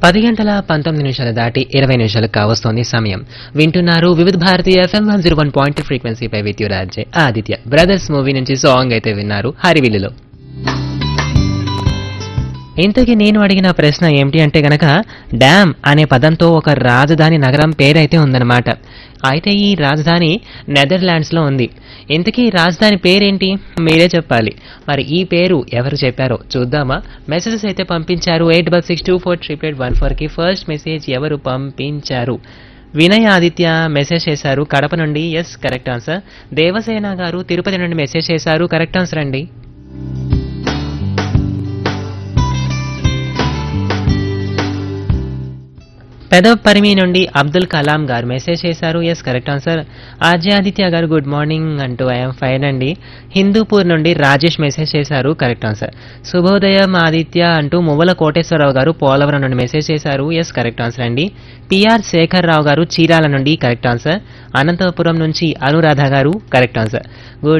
పది గంటల పంతొమ్మిది నిమిషాలు దాటి ఇరవై నిమిషాలు కావస్తోంది సమయం వింటున్నారు వివిధ భారతీయ FM one zero one point ఫ్రీక్వెన్సీపై విత్ రాజ్యే ఆదిత్య బ్రదర్స్ మూవీ నుంచి సాంగ్ అయితే విన్నారు హరివిల్లులో ఇంతకీ నేను అడిగిన ప్రశ్న ఏమిటి అంటే గనక డ్యామ్ అనే పదంతో ఒక రాజధాని నగరం పేరైతే ఉందన్నమాట అయితే ఈ రాజధాని నెదర్లాండ్స్లో ఉంది ఇంతకీ ఈ రాజధాని పేరేంటి మీరే చెప్పాలి మరి ఈ పేరు ఎవరు చెప్పారో చూద్దామా మెసేజెస్ అయితే పంపించారు ఎయిట్ బల్ six two four triple eight one ఫోర్కి ఫస్ట్ మెసేజ్ ఎవరు పంపించారు వినయ్ ఆదిత్య మెసేజ్ చేశారు కడప నుండి ఎస్ కరెక్ట్ ఆన్సర్ దేవసేన గారు తిరుపతి నుండి మెసేజ్ చేశారు కరెక్ట్ ఆన్సర్ అండి పెదపరిమి నుండి అబ్దుల్ కలాం గారు మెసేజ్ చేశారు yes correct answer RJ Aditya garu good morning అంటూ ఐఎమ్ ఫైన్ అండి హిందూపూర్ నుండి రాజేష్ మెసేజ్ చేశారు కరెక్ట్ ఆన్సర్ శుభోదయం ఆదిత్య అంటూ మువ్వల కోటేశ్వరరావు గారు పోలవరం నుండి మెసేజ్ చేశారు ఎస్ కరెక్ట్ ఆన్సర్ అండి పిఆర్ శేఖర్ రావు గారు చీరాల నుండి కరెక్ట్ ఆన్సర్ అనంతపురం నుంచి అనురాధ గారు కరెక్ట్ ఆన్సర్ గుడ్